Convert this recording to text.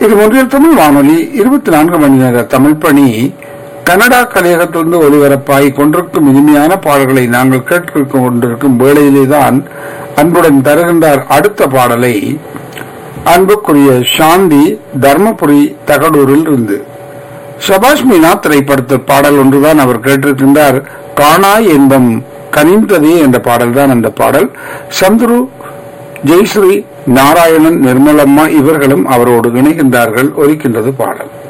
இது ஒன்றிய தமிழ் வானொலி இருபத்தி நான்கு மணி நேர தமிழ் பணி கனடா கலையகத்திலிருந்து ஒலிபரப்பாகி கொண்டிருக்கும் இனிமையான பாடல்களை நாங்கள் கேட்டுக் கொண்டிருக்கும் வேளையிலேதான் அன்புடன் தருகின்றார் அடுத்த பாடலை அன்புக்குரிய சாந்தி தர்மபுரி தகடூரில் இருந்து சபாஷ் மீனா திரைப்படத்து பாடல் ஒன்றுதான் அவர் கேட்டிருக்கின்றார் காணா என்பம் கனிந்ததே என்ற பாடல் தான் அந்த பாடல் சந்துரு ஜெயஸ்ரீ நாராயணன் நிர்மலம்மா இவர்களும் அவரோடு இணைகின்றார்கள் ஒலிக்கின்றது பாடல்